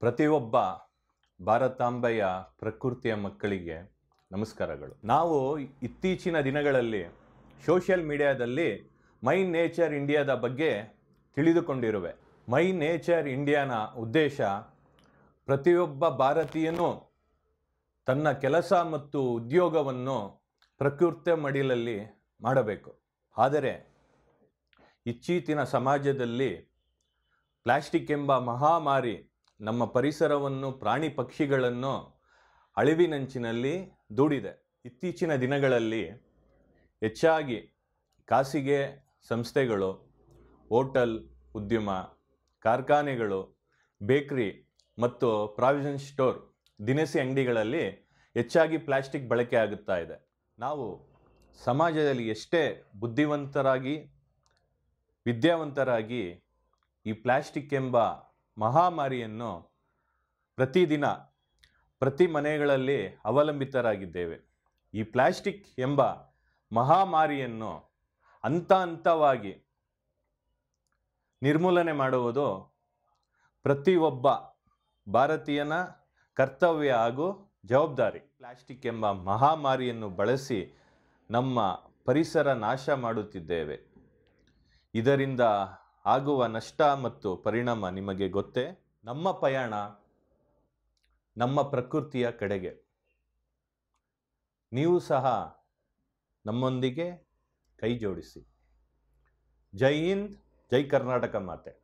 ಪ್ರತಿಯೊಬ್ಬ ಭಾರತಾಂಬೆಯ ಪ್ರಕೃತಿಯ ಮಕ್ಕಳಿಗೆ ನಮಸ್ಕಾರಗಳು ನಾವು ಇತ್ತೀಚಿನ ದಿನಗಳಲ್ಲಿ ಸೋಷಿಯಲ್ ಮೀಡಿಯಾದಲ್ಲಿ ಮೈ ನೇಚರ್ ಇಂಡಿಯಾದ ಬಗ್ಗೆ ತಿಳಿದುಕೊಂಡಿರುವೆ ಮೈ ನೇಚರ್ ಇಂಡಿಯಾನ ಉದ್ದೇಶ ಪ್ರತಿಯೊಬ್ಬ ಭಾರತೀಯನೂ ತನ್ನ ಕೆಲಸ ಮತ್ತು ಉದ್ಯೋಗವನ್ನು ಪ್ರಕೃತಿಯ ಮಡಿಲಲ್ಲಿ ಮಾಡಬೇಕು ಆದರೆ ಇತ್ತೀಚಿನ ಸಮಾಜದಲ್ಲಿ ಪ್ಲಾಸ್ಟಿಕ್ ಎಂಬ ಮಹಾಮಾರಿ ನಮ್ಮ ಪರಿಸರವನ್ನು ಪ್ರಾಣಿ ಪಕ್ಷಿಗಳನ್ನು ಅಳಿವಿನಂಚಿನಲ್ಲಿ ದೂಡಿದೆ ಇತ್ತೀಚಿನ ದಿನಗಳಲ್ಲಿ ಹೆಚ್ಚಾಗಿ ಖಾಸಗಿ ಸಂಸ್ಥೆಗಳು ಹೋಟೆಲ್ ಉದ್ಯಮ ಕಾರ್ಖಾನೆಗಳು ಬೇಕ್ರಿ ಮತ್ತು ಪ್ರಾವಿಷನ್ ಸ್ಟೋರ್ ದಿನಸಿ ಅಂಗಡಿಗಳಲ್ಲಿ ಹೆಚ್ಚಾಗಿ ಪ್ಲಾಸ್ಟಿಕ್ ಬಳಕೆ ಆಗುತ್ತಾ ಇದೆ ನಾವು ಸಮಾಜದಲ್ಲಿ ಎಷ್ಟೇ ಬುದ್ಧಿವಂತರಾಗಿ ವಿದ್ಯಾವಂತರಾಗಿ ಈ ಪ್ಲಾಸ್ಟಿಕ್ ಎಂಬ ಮಹಾಮಾರಿಯನ್ನು ಪ್ರತಿದಿನ ಪ್ರತಿ ಮನೆಗಳಲ್ಲಿ ಅವಲಂಬಿತರಾಗಿದ್ದೇವೆ ಈ ಪ್ಲಾಸ್ಟಿಕ್ ಎಂಬ ಮಹಾಮಾರಿಯನ್ನು ಹಂತ ಹಂತವಾಗಿ ನಿರ್ಮೂಲನೆ ಮಾಡುವುದು ಪ್ರತಿಯೊಬ್ಬ ಭಾರತೀಯನ ಕರ್ತವ್ಯ ಹಾಗೂ ಜವಾಬ್ದಾರಿ ಪ್ಲಾಸ್ಟಿಕ್ ಎಂಬ ಮಹಾಮಾರಿಯನ್ನು ಬಳಸಿ ನಮ್ಮ ಪರಿಸರ ನಾಶ ಮಾಡುತ್ತಿದ್ದೇವೆ ಇದರಿಂದ ಆಗುವ ನಷ್ಟ ಮತ್ತು ಪರಿಣಾಮ ನಿಮಗೆ ಗೊತ್ತೇ ನಮ್ಮ ಪಯಣ ನಮ್ಮ ಪ್ರಕೃತಿಯ ಕಡೆಗೆ ನೀವು ಸಹ ನಮ್ಮೊಂದಿಗೆ ಕೈ ಜೋಡಿಸಿ ಜೈ ಹಿಂದ್ ಜೈ ಕರ್ನಾಟಕ ಮಾತೆ